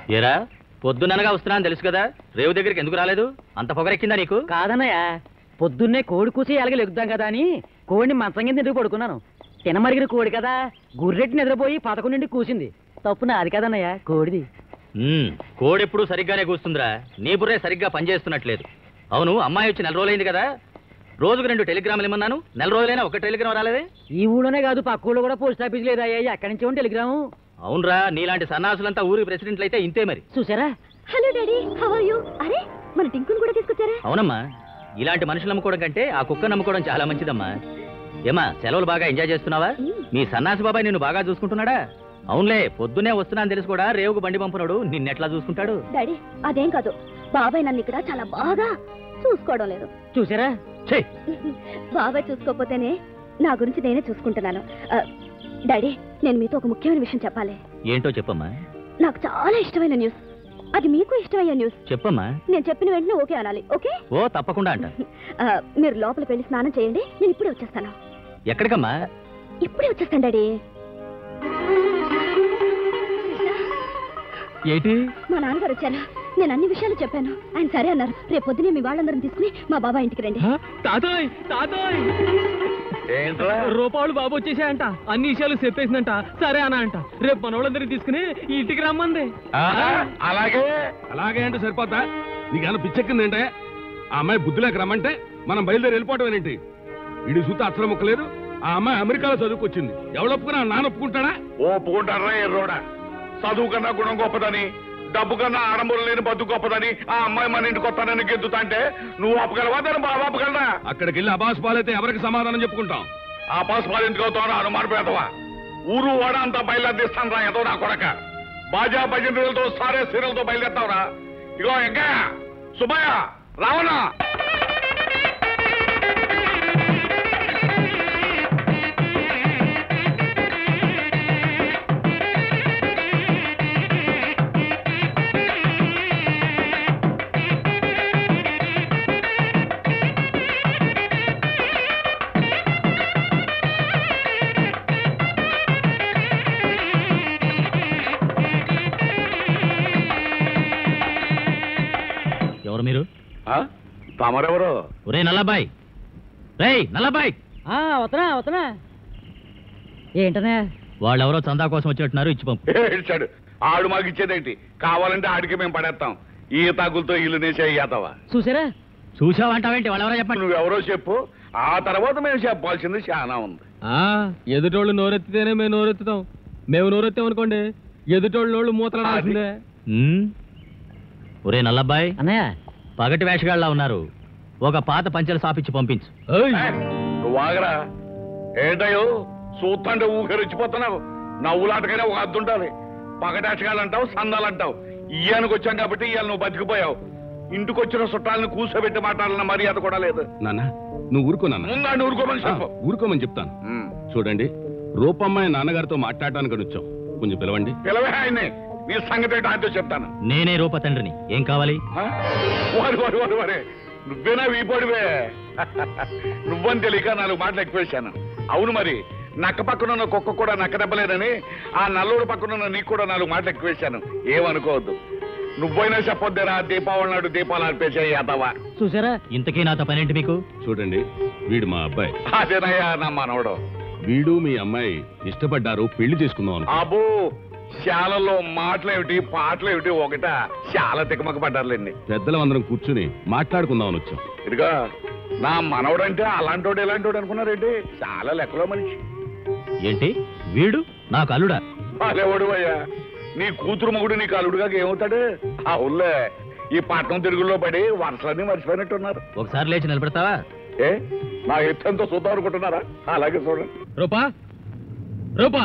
ఏరా పొద్దుననగా వస్తున్నాను తెలుసు కదా రేవు దగ్గరికి ఎందుకు రాలేదు అంత పొగరెక్కిందా నీకు కాదన్నయ్య పొద్దున్నే కోడి కూసి ఎలాగ లెగుద్దాం కదా అని కోడిని మంచం కింద ఎందుకు పడుకున్నాను తినమరిగిన కోడి కదా గుర్రెట్టి నిద్రపోయి పదకొండు నుండి కూసింది తప్పు నాది కదన్నయ్య కోడిది మ్మ్, కోడెప్పుడు సరిగ్గానే కూస్తుందిరా నీ బుర్రే సరిగ్గా పనిచేస్తున్నట్లేదు అవును అమ్మాయి వచ్చి నెల రోజులైంది కదా రోజుకు రెండు టెలిగ్రాములు ఇమ్మన్నాను నెల రోజులైనా ఒక టెలిగ్రామ్ రాలేదే ఈ ఊళ్ళోనే కాదు పక్క ఊళ్ళో కూడా పోస్ట్ ఆఫీస్ లేదా అయ్యా ఎక్కడి నుంచి ఉంటే టెలిగ్రాము అవునరా నీలాంటి సన్నాసులంతా ఊరి ప్రెసిడెంట్లు అయితే ఇంతే మరి చూసారా hello daddy how are you అరే మన టింకుని కూడా తీసుకొచ్చారా అవునమ్మా ఇలాంటి మనుషులు నమ్ముకోవడం కంటే ఆ కుక్క నమ్ముకోవడం చాలా మంచిదమ్మా ఏమా సెలవులు బాగా ఎంజాయ్ చేస్తున్నావా మీ సన్నాసి బాబాయ్ నిన్ను బాగా చూసుకుంటున్నాడా అవునులే పొద్దునే వస్తున్నాను తెలుసు కూడా రేవుకు బండి పంపునాడు నిన్నెట్లా చూసుకుంటాడు డాడీ అదేం కాదు బాబాయ్ నన్ను ఇక్కడ చాలా బాగా చూసుకోవడం లేదు చూసారా ఛీ బాబాయ్ చూసుకోకపోతేనే నా గురించి నేనే చూసుకుంటున్నాను ఆ, డాడీ నేను మీతో ఒక ముఖ్యమైన విషయం చెప్పాలి ఏంటో చెప్పమ్మా నాకు చాలా ఇష్టమైన న్యూస్ అది మీకు ఇష్టమయ్యే న్యూస్ చెప్పమ్మా నేను చెప్పిన వెంటనే ఓకే అనాలి ఓకే ఓ తప్పకుండా అంట ఆ, మీరు లోపలికి వెళ్ళి స్నానం చేయండి నేను ఇప్పుడే వచ్చేస్తాను ఎక్కడికమ్మా ఇప్పుడే వచ్చేస్తాను డాడీ ఏంటి మా నాన్నగారు వచ్చారు నేను అన్ని విషయాలు చెప్పాను ఆయన సరే అన్నారు రేపు పొద్దునే మీ వాళ్ళందరం తీసుకుని మా బాబా ఇంటికి రండి హ? తాతోయ్ తాతోయ్ ఏంట్రా రూపాయలు బాబు వచ్చేసాయంట అన్ని విషయాలు చెప్పేసిందంట సరే అన్న అంట రేపు మనోళ్ళందరినీ తీసుకుని ఈ ఇంటికి రమ్మంది ఆహా, అలాగే అలాగే అంటే సరిపోతా నీకేమైనా పిచ్చెక్కిందంటే ఆ అమ్మాయి బుద్ధిలోకి రమ్మంటే మనం బయలుదేరి వెళ్ళిపోవటం ఏంటి ఇడి సూత అక్షరం ముక్కలేదు ఆ అమ్మాయి అమెరికాలో చదువుకొచ్చింది ఎవడు ఒప్పుకున్నా నాన్న ఒప్పుకుంటాడా ఒప్పుకుంటారా ఎర్రోడా చదువు కన్నా గుణం గొప్పదని డబ్బు కన్నా ఆడంబరం లేని బతుకు గొప్పదని ఆ అమ్మాయి మన ఇంటికి వస్తానని గెంతుతాంటే నువ్వు అప్పగలవా దాన్ని బాబా అప్పగలరా అక్కడికి వెళ్ళి అబాస్ పాలైతే ఎవరికి సమాధానం చెప్పుకుంటాం ఆ పాస్ పాలు ఎందుకు అవుతావు అనుమాన పేదవా ఊరు వాడ అంతా బయలుదేరిస్తాను రా ఏదో నా కొడక బాజా భజనలతో సారే సీరలతో బయలుదేరుతావురా ఇగో ఇంకా సుబ్బయ్య రావణ ఎవరు మీరు తమరెవరు ఒరే నల్లబాయ్ రేయ్ నల్లబాయ్ ఆ, వతనా వతనా ఏంటనే వాళ్ళెవరో చందా కోసం వచ్చినట్టున్నారు ఇచ్చి పంపు ఏడ్చాడు ఆడు మాకు ఇచ్చేదేంటి కావాలంటే ఆడికి మేము పడేస్తాం ఈ తాగులతో ఇల్లు నేసే ఈతవా చూసారా చూసావంటావేంటి వాళ్ళెవరో చెప్పండి నువ్వెవరో చెప్పు ఆ తర్వాత మేము చెప్పాల్సింది చాలా ఉంది ఆ ఎదుటోళ్ళు నోరెత్తితేనే మేము నోరెత్తుతాం మేము నోరెత్తామనుకోండి ఎదుటోళ్ళు నోళ్ళు మూతలాడాల్సిందే మ్మ్? ఒరే నల్లబ్బాయ్ అన్నయ్య పగటి వేషగాళ్ళ ఉన్నారు ఒక పాత పంచెల సాపిచ్చి పంపించు ఏయ్! ఏ, నువ్వు ఆగరా ఏంటయ్యో చూస్తుంటే ఊహరిచ్చిపోతున్నావు నవ్వులాటకైనా ఒక అద్దుంటాలి పగటాటకాలంటావు సందాలంటావు ఇయ్యానికి వచ్చాం కాబట్టి ఇవాళ నువ్వు బతికిపోయావు ఇంటికి వచ్చిన చుట్టాలను కూర్చోబెట్టి మాట్లాడాలన్న మర్యాద కూడా లేదు నాన్న నువ్వు ఊరుకో నాన్న ముందాన్ని ఊరుకోమని ఆ, చెప్పు ఊరుకోమని చెప్తాను ఉమ్. చూడండి రూపమ్మాయి నాన్నగారితో మాట్లాడటానికి అని వచ్చాం కొంచెం పిలవండి పిలవే ఆయన్ని నీ సంగతి ఏంటో ఆయనతో చెప్తాను నేనే రూప తండ్రిని ఏం కావాలి ఆ? వారి వారి వారి వారే నువ్వేనా వీపోడివే నువ్వని తెలియక నాలుగు మాటలు ఎక్కువేశాను అవును మరి నక్క పక్కన ఉన్న కుక్క కూడా నక్క దెబ్బలేదని ఆ నల్లూరు పక్కన ఉన్న నీకు కూడా నాలుగు మాటలు ఎక్కువేశాను ఏమనుకోవద్దు నువ్వైనా చెప్పొద్దేరా దీపావళి నాడు దీపాలు అర్పేసే యాదవా చూసారా ఇంతకీ నాతో పనేంటి మీకు చూడండి వీడు మా అబ్బాయి అదేనయ్యా నా మనవడు వీడు మీ అమ్మాయి ఇష్టపడ్డారు పెళ్లి చేసుకుందాం అనుకో అబ్బో శాలలో మాటలేమిటి పాటలేమిటి ఒకట చాలా తికమక పడ్డారులేండి పెద్దలం అందరం కూర్చుని మాట్లాడుకుందాం అని వచ్చాం ఇదిగా నా మనవడంటే అలాంటోడు ఇలాంటోడు అనుకున్నారేంటి చాలా లెక్కలో మనిషి ఏంటి వీడు నాకు అల్లుడా అలేవాడు అయ్యా నీ కూతురు మగుడు నీకు అల్లుడుగా ఏమవుతాడు ఆ ఊళ్ళే ఈ పట్నం తిరుగుల్లో పడి వరుసలన్నీ మర్చిపోయినట్టున్నారు ఒకసారి లేచి నిలబెడతావా ఏ నా ఎత్తంతో చూద్దాం అనుకుంటున్నారా అలాగే చూడండి రూపా రూపా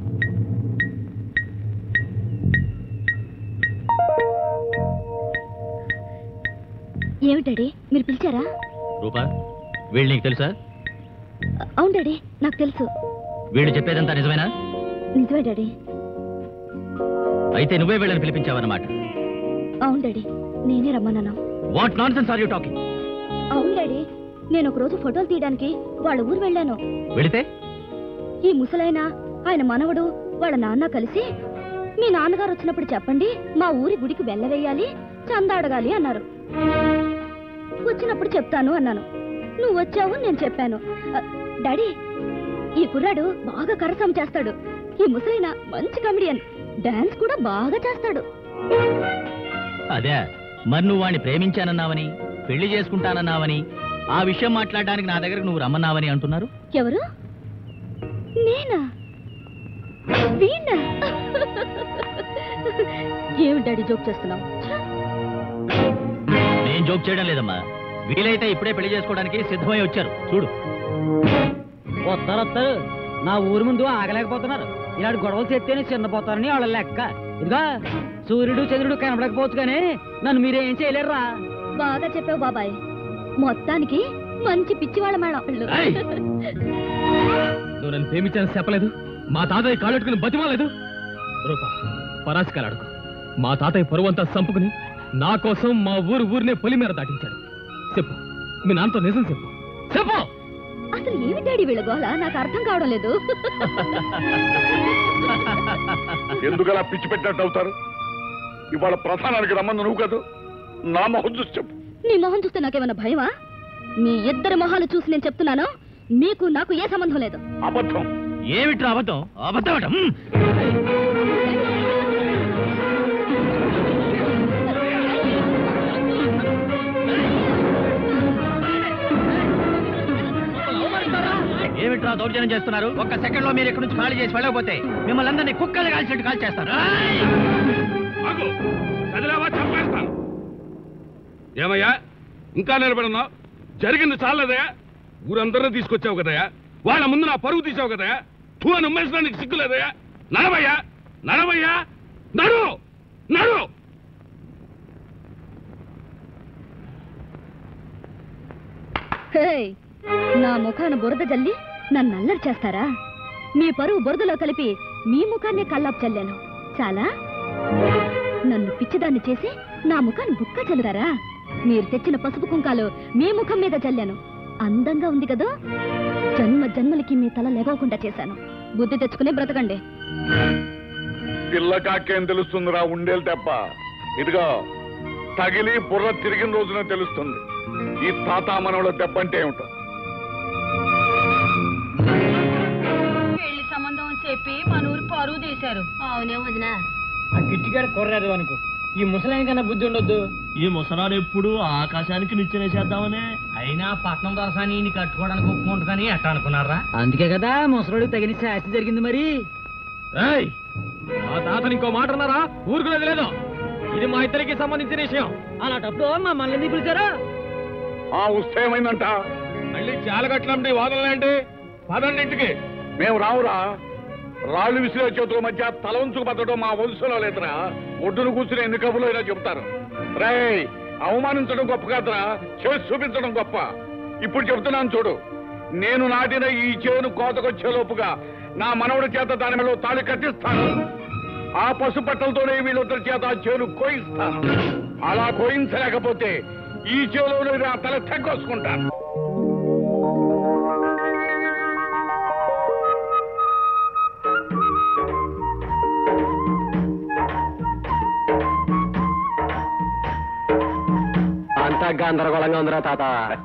ఏమి డాడీ మీరు పిలిచారా రూపా వీళ్ళు నీకు తెలుసా అవును డాడీ నాకు తెలుసు వీళ్ళు చెప్పేదంతా నిజమేనా నిజమే డాడీ అయితే నువ్వే వీళ్ళని పిలిపించావన్నమాట అవును డాడీ నేనే రమ్మన్నాను what nonsense are you talking అవును డాడీ నేను ఒక రోజు ఫోటోలు తీయడానికి వాళ్ళ ఊరు వెళ్ళాను వెళితే ఈ ముసలైన ఆయన మనవడు వాళ్ళ నాన్న కలిసి మీ నాన్నగారు వచ్చినప్పుడు చెప్పండి మా ఊరి గుడికి వెళ్ళవేయాలి చంద అడగాలి అన్నారు వచ్చినప్పుడు చెప్తాను అన్నాను నువ్వు వచ్చావు నేను చెప్పాను అ, డాడీ ఈ కుర్రాడు బాగా కరసం చేస్తాడు ఈ ముసలైన మంచి కమెడియన్ డాన్స్ కూడా బాగా చేస్తాడు అదే మరి నువ్వు వాడిని ప్రేమించానన్నావని పెళ్లి చేసుకుంటానన్నావని ఆ విషయం మాట్లాడడానికి నా దగ్గరకు నువ్వు రమ్మన్నావని అంటున్నారు ఎవరు నేనా వీణా ఏమి డాడీ జోక్ చేస్తున్నావు నేను జోక్ చేయడం లేదమ్మా వీలైతే ఇప్పుడే పెళ్లి చేసుకోవడానికి సిద్ధమై వచ్చారు చూడు వస్తారు వస్తారు నా ఊరి ముందు ఆగలేకపోతున్నారు ఇలాంటి గొడవలు చేస్తేనే చిన్నపోతారని వాళ్ళ లెక్క ఇదిగా సూర్యుడు చంద్రుడు కనబడకపోవచ్చు కానీ నన్ను మీరేం చేయలేరురా బాగా చెప్పావు బాబాయ్ మొత్తానికి మంచి పిచ్చివాళ్ళ మేడం ఏయ్! నువ్వు నన్ను ప్రేమించాలని చెప్పలేదు మా తాతయ్య కాళ్ళెట్టుకుని బతిమాలేదు రూపా పరాశకాలాడుకో మా తాతయ్య పరువంతా సంపుకుని నా కోసం మా ఊరు ఊరినే పొలి మేర దాటించాడు చెప్పు మీ నాన్నతో నిజం చెప్పు చెప్పు అసలు ఏమి డాడీ వీళ్ళ గోల నాకు అర్థం కావడం లేదు ఎందుకలా పిచ్చి పెట్టినట్టు అవుతారు ఇవాళ ప్రధానానికి రమ్మంది నువ్వు కాదు నా మొహం చూసి చెప్పు నీ మొహం చూస్తే నాకేమైనా భయమా మీ ఇద్దరి మొహాలు చూసి నేను చెప్తున్నాను మీకు నాకు ఏ సంబంధం లేదు అబద్ధం ఏమిట్రా అబద్ధం అబద్ధం అట మ్. ఏమిట్రా దౌర్జన్యం చేస్తున్నారు ఒక్క సెకండ్ లో మీరు ఇక్కడి నుంచి ఖాళీ చేసి వెళ్ళకపోతే మిమ్మల్ని అందరినీ కుక్కలు కాల్చినట్టు కాల్ చేస్తారు ఆగు కదిలేవా చంపేస్తాను ఏమయ్యా ఇంకా నిలబడున్నావు జరిగింది చాలదయా ఊరందరూ తీసుకొచ్చావు కదయా వాళ్ళ ముందు నా పరుగు తీసావు కదయా తూ అని ఉమ్మేసడానికి సిగ్గులేదయా నడవయ్యా నడవయ్యా నడు నడు హేయ్, నా ముఖాన బురద జల్లి నన్ను అల్లరి చేస్తారా మీ పరువు బురదలో కలిపి మీ ముఖాన్నే కల్లాపు చల్లాను చాలా నన్ను పిచ్చిదాన్ని చేసి నా ముఖాన్ని బుక్క చల్లుతారా మీరు తెచ్చిన పసుపు కుంకాలు మీ ముఖం మీద చల్లాను అందంగా ఉంది కదా జన్మ జన్మలకి మీ తల లేవకుండా చేశాను బుద్ధి తెచ్చుకుని బ్రతకండి పిల్ల కాకేం తెలుస్తుందిరా ఉండేలు దెబ్బ ఇదిగో తగిలి బుర్ర తిరిగిన రోజున తెలుస్తుంది ఈ తాత మనవల దెబ్బ అంటే ఏమిటో పెళ్లి సంబంధం చెప్పి మన ఊరు పరువు తీశారు అవునే వదినా ఆ గిట్టిగాడు కొర్రాదు అనుకో ఈ ముసలాయన కన్నా బుద్ధి ఉండొద్దు ఈ ముసరాడు ఎప్పుడు ఆకాశానికి నిచ్చెనేసేద్దామనే అయినా పట్నం దొరసాని కట్టుకోవడానికి ఒప్పుకుంటుందని ఎట్ట అనుకున్నారా అందుకే కదా ముసలోడికి తగిన శాస్తి జరిగింది మరి ఏయ్! మా తాతని ఇంకో మాట అన్నారా ఊరుకునేది లేదు ఇది మా ఇద్దరికి సంబంధించిన విషయం అలాంటప్పుడు మమ్మల్ని ఎందుకు పిలిచారా ఆ వస్తే ఏమైందంట మళ్ళీ చాలగట్లండి వాదనలేంటి పదండింటికి మేము రావురా రాళ్ళు విసిరే చేతుల మధ్య తల ఉంచుకు బతకడం మా వంశంలో లేదురా ఒడ్డును కూర్చుని ఎన్ని కబులు అయినా చెబుతారు రేయ్ అవమానించడం గొప్ప కాదురా చేసి చూపించడం గొప్ప ఇప్పుడు చెప్తున్నాను చూడు నేను నాటిన ఈ చేను కోతకొచ్చే లోపుగా నా మనవడి చేత దాని మీద తాళి కట్టిస్తాను ఆ పసుపట్టలతోనే వీళ్ళిద్దరి చేత ఆ చేను కోయిస్తాను అలా కోయించలేకపోతే ఈ చేలోనే నా తల తెగ్గొసుకుంటాను అంతా గందరగోళంగా ఉందిరా తాత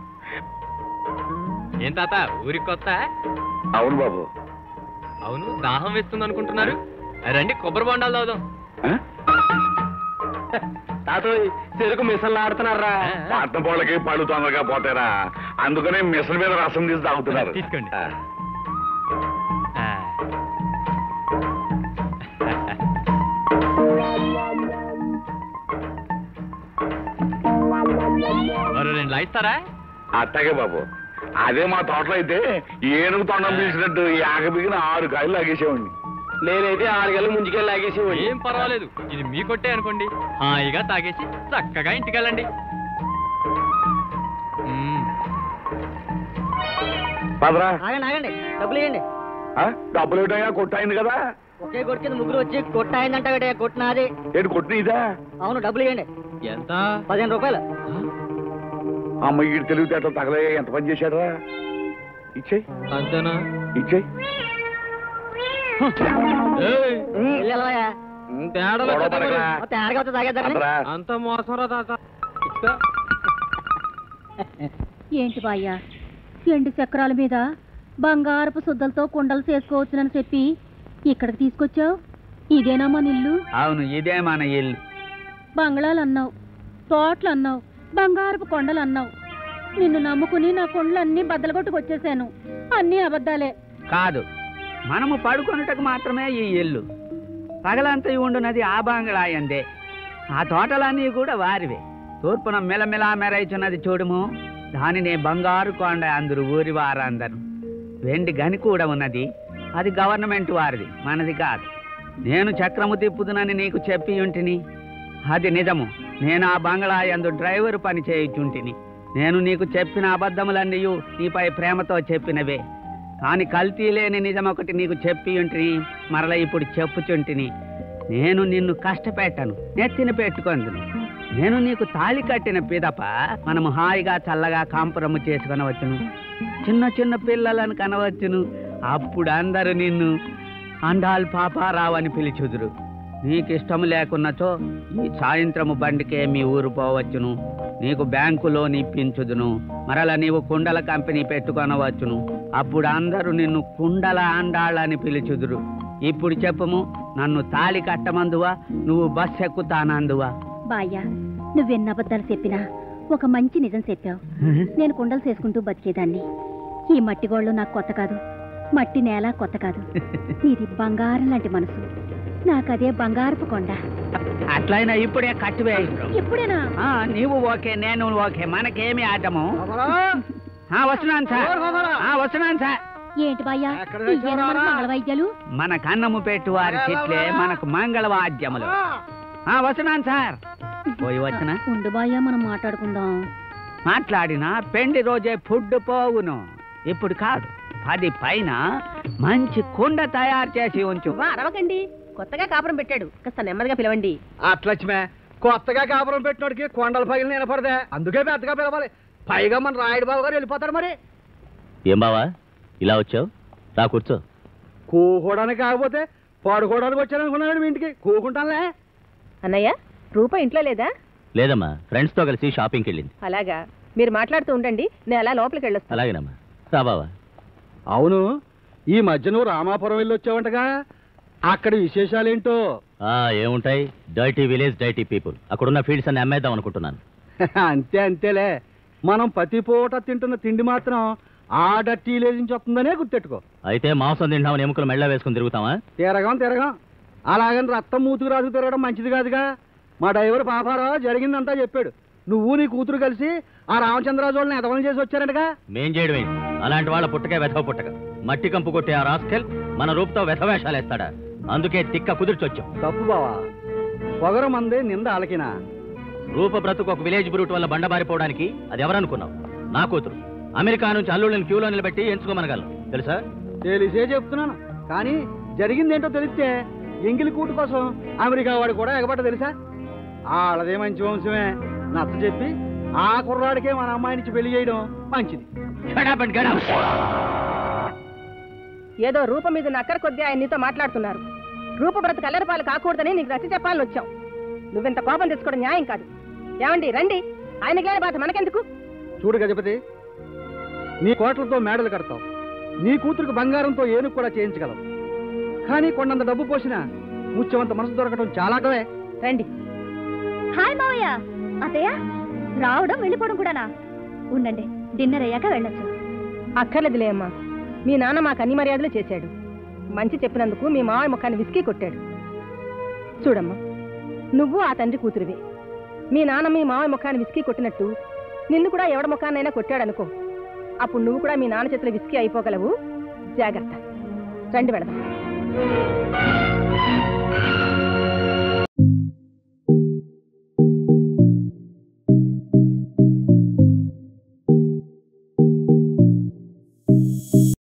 ఏం తాత ఊరికి కొత్త అవును బాబు అవును దాహం వేస్తుంది అనుకుంటున్నారు రండి కొబ్బరి బొండాలు తాగుదాం ఆ? తాత చెరుకు మిషన్లు ఆడుతున్నారా పట్నం పోళ్ళకి పళ్ళు తొందరగా పోతారా అందుకనే మిషన్ మీద రసం తీసి తాగుతున్నారు తీసుకోండి. ఆ. మరో రెండు లాయిస్తారా అట్టగే బాబు అదే మా తోటలో అయితే ఏనుగు తొండం తీసినట్టు ఈ ఆగబిగిన ఆరు కాయలు లాగేసేవాడిని నేనైతే ఆరు గంటలు ముందుకెళ్ళి లాగేసి ఏం పర్వాలేదు ఇది మీ కొట్టే అనుకోండి హాయిగా తాగేసి చక్కగా ఇంటికి వెళ్ళండి మ్మ్. పదరా ఆగండి ఆగండి డబ్బులు ఇవ్వండి ఆ? డబ్బులు ఏటయ్యా కొట్టాయింది కదా ఒకే కొట్టు కింద ముగ్గురు వచ్చి కొట్టాయిందంట కొట్టినాది ఏంటి కొట్టిన ఇదా అవును డబ్బులు ఇవ్వండి ఎంత పదిహేను రూపాయలు అమ్మ ఈ తెలివితేటలు తగలే ఎంత పని చేశాడరా ఇచ్చేయి అంతేనా ఇచ్చేయి ఏయ్, వెళ్ళవయ్యా గొడవ పడకురా. తేడాగా వస్తే తాగేద్దామని. అందరా. అంత మోసం రా తాత ఏంటి బాయ్యా ఎండు చక్రాల మీద బంగారపు శుద్ధలతో కుండలు చేసుకోవచ్చునని చెప్పి ఇక్కడికి తీసుకొచ్చావు ఇదేనా మన ఇల్లు అవును ఇదే మన ఇల్లు బంగ్లాలు అన్నావు తోటలు అన్నావు బంగారపు కొండలు అన్నావు నిన్ను నమ్ముకుని నా కొండలన్నీ బద్దలగొట్టుకొచ్చేసాను అన్నీ అబద్ధాలే కాదు మనము పడుకొనుటకు మాత్రమే ఈ ఇల్లు పగలంతా ఉండునది ఆ బాంగళాయందే ఆ తోటలన్నీ కూడా వారివే తూర్పున మిలమిలా మెరైచున్నది చూడుము దానినే బంగారు కొండ అందరు ఊరి వారందరు వెండి గని కూడా ఉన్నది అది గవర్నమెంట్ వారిది మనది కాదు నేను చక్రము తిప్పుదునని నీకు చెప్పి ఉంటిని అది నిజము నేను ఆ బంగ్లా యందు డ్రైవర్ పని చేయుచుంటిని నేను నీకు చెప్పిన అబద్ధములన్నీ నీపై ప్రేమతో చెప్పినవే కాని కల్తీ లేని నిజం ఒకటి నీకు చెప్పి ఉంటిని మరల ఇప్పుడు చెప్పుచుంటిని నేను నిన్ను కష్టపెట్టను నెత్తిన పెట్టుకొందును నేను నీకు తాళి కట్టిన పిదప మనము హాయిగా చల్లగా కాంపురము చేసుకొనవచ్చును చిన్న చిన్న పిల్లలను కనవచ్చును అప్పుడు అందరూ నిన్ను అండాల్ పాపారావు అని పిలిచుదురు నీకు ఇష్టం లేకున్నచో ఈ సాయంత్రము బండికే మీ ఊరు పోవచ్చును నీకు బ్యాంకులో నిప్పించుదును మరల నీవు కుండల కంపెనీ పెట్టుకొనవచ్చును అప్పుడు అందరూ నిన్ను కుండల అండాళ్ళని పిలుచుదురు ఇప్పుడు చెప్పుము నన్ను తాళి కట్టమందువా నువ్వు బస్ ఎక్కుతానందువా బాయ్యా నువ్వెన్ని అబద్ధాలు చెప్పినా ఒక మంచి నిజం చెప్పావు నేను కుండలు చేసుకుంటూ బతికేదాన్ని ఈ మట్టి గోళ్ళు నాకు కొత్త కాదు మట్టి నేల కొత్త కాదు నీది బంగారం లాంటి మనసు నాకదే బంగారపు కొండ అట్లయినా ఇప్పుడే కట్టివే ఎప్పుడేనా ఆ, నీవు ఓకే నేను ఓకే మనకేమి ఆటము ఆ, వస్తున్నాను సార్ ఆ, వస్తున్నాను సార్ ఏంటి బాయ్యా ఇయ్యేనా మన మంగళ వైద్యాలు మన కన్నము పెట్టు వారి చెట్లే మనకు మంగళవాద్యములు ఆ, వస్తున్నాను సార్ పోయి వచ్చిన ఉండు బాయ్యా మనం మాట్లాడుకుందాం మాట్లాడిన పెండి రోజే ఫుడ్ పోవును ఇప్పుడు కాదు పది పైన మంచి కుండ తయారు చేసి ఉంచు అరవకండి కొత్తగా కాపురం పెట్టాడు కాస్త నెమ్మదిగా పిలవండి అట్లచ్మే కొత్తగా కాపురం పెట్టినోడికి కొండల పైన నిలబడదే అందుకే పెద్దగా పిలవాలి పైగా మన రాయుడు బాబు గారు వెళ్ళిపోతాడు మరి ఏం బావా ఇలా వచ్చావు రా కూర్చో కూకోవడానికి కాకపోతే పడుకోవడానికి వచ్చాను అనుకున్నాడు మీ ఇంటికి కూకుంటానులే అన్నయ్య రూప ఇంట్లో లేదా లేదమ్మా ఫ్రెండ్స్తో కలిసి షాపింగ్కి వెళ్ళింది అలాగా మీరు మాట్లాడుతూ ఉండండి నేను అలా లోపలికి వెళ్ళొస్తాను అలాగేనమ్మా రా బావా అవును ఈ మధ్య నువ్వు రామాపురం వెళ్ళి వచ్చావంటగా అక్కడ విశేషాలేంటో ఆ, ఏముంటాయి డైటీ విలేజ్ డైటీ పీపుల్ అక్కడున్న ఫీల్డ్స్ అన్ని అమ్మేద్దాం అనుకుంటున్నాను అంతే అంతేలే మనం ప్రతి పూట తింటున్న తిండి మాత్రం ఆ డర్టీ విలేజ్ నుంచి వస్తుందనే గుర్తెట్టుకో అయితే మాంసం తింటామని ఎముకలు మెళ్ళ వేసుకుని తిరుగుతావా తిరగం తిరగం అలాగని రక్తం మూతుకు రాజు తిరగడం మంచిది కాదుగా మా డ్రైవర్ పాపారావు జరిగిందంతా చెప్పాడు నువ్వు నీ కూతురు కలిసి ఆ రామచంద్రరాజు వాళ్ళని ఎదవలం చేసి వచ్చారంటగా మేం చేయడం ఏంటి అలాంటి వాళ్ళ పుట్టకే వెధవ పుట్టక మట్టి కంపు కొట్టే ఆ రాస్కెల్ మన రూపుతో వెధవేషాలు వేస్తాడా అందుకే తిక్క కుదిర్చొచ్చాం తప్పు బావా పొగరు మంది నింద అలకినా రూప బ్రతుకు ఒక విలేజ్ బ్రూట్ వల్ల బండబారిపోవడానికి అది ఎవరనుకున్నావు నా కూతురు అమెరికా నుంచి అల్లుళ్ళని క్యూలో నిలబెట్టి ఎంచుకోమనగలను తెలుసా తెలిసే చెప్తున్నాను కానీ జరిగిందేంటో తెలిస్తే ఎంగిలి కూటు కోసం అమెరికా వాడు కూడా ఎగబట్ట తెలుసా వాళ్ళదే మంచి వంశమే నచ్చ చెప్పి ఆ కుర్రాడికే మన అమ్మాయి నుంచి పెళ్లి చేయడం మంచిది Shut up and get out. ఏదో రూప మీద నక్కర కొద్దీ ఆయన నీతో మాట్లాడుతున్నారు రూప బ్రతకు అల్లరిపాలు కాకూడదని నీకు రచి చెప్పాలని వచ్చాం నువ్వింత కోపం తెచ్చుకోవడం న్యాయం కాదు ఏమండి రండి ఆయనకి లేని బాధ మనకెందుకు చూడు గజపతి నీ కోట్లతో మేడలు కడతావు నీ కూతురికి బంగారంతో ఏనుగు కూడా చేయించగలవు కానీ కొండంత డబ్బు పోసినా ముత్యమంత మనసు దొరకడం చాలా కవే రండి హాయ్ మావయ్య అత్తయ్య రావడం వెళ్ళిపోవడం కూడానా ఉండండి డిన్నర్ అయ్యాక వెళ్ళొచ్చు అక్కర్లేదులే అమ్మా మీ నాన్న మాకు అన్ని మర్యాదలు చేశాడు మంచి చెప్పినందుకు మీ మావయ్య ముఖాన్ని విసికి కొట్టాడు చూడమ్మా నువ్వు ఆ తండ్రి కూతురివి మీ నాన్న మీ మావయ్య ముఖాన్ని విసికి కొట్టినట్టు నిన్ను కూడా ఎవడ ముఖాన్నైనా కొట్టాడు అనుకో అప్పుడు నువ్వు కూడా మీ నాన్న చేతిలో విసికి అయిపోగలవు జాగ్రత్త రండి వెళదాం